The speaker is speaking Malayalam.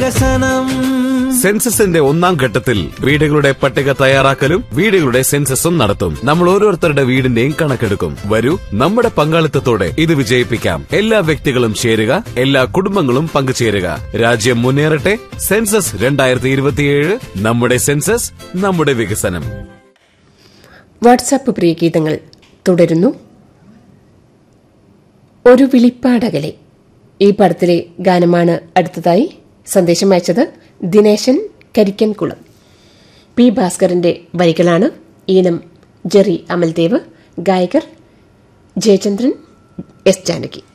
വികസനം സെൻസസിന്റെ ഒന്നാം ഘട്ടത്തിൽ വീടുകളുടെ പട്ടിക തയ്യാറാക്കലും വീടുകളുടെ സെൻസസും നടത്തും നമ്മൾ ഓരോരുത്തരുടെ വീടിന്റെയും കണക്കെടുക്കും വരൂ നമ്മുടെ പങ്കാളിത്തത്തോടെ ഇത് വിജയിപ്പിക്കാം എല്ലാ വ്യക്തികളും ചേരുക എല്ലാ കുടുംബങ്ങളും പങ്കുചേരുക രാജ്യം മുന്നേറട്ടെ സെൻസസ് രണ്ടായിരത്തി ഇരുപത്തിയേഴ് നമ്മുടെ സെൻസസ് നമ്മുടെ വികസനം വാട്സാപ്പ് പ്രിയഗീതങ്ങൾ തുടരുന്നു ഒരു വിളിപ്പാടകലെ ഈ പടത്തിലെ ഗാനമാണ് അടുത്തതായി സന്ദേശം അയച്ചത് ദിനേശൻ കരിക്കൻകുളം പി ഭാസ്കറിന്റെ വരികളാണ് ഈണം ജെറി അമൽദേവ് ഗായകർ ജയചന്ദ്രൻ എസ് ജാനകി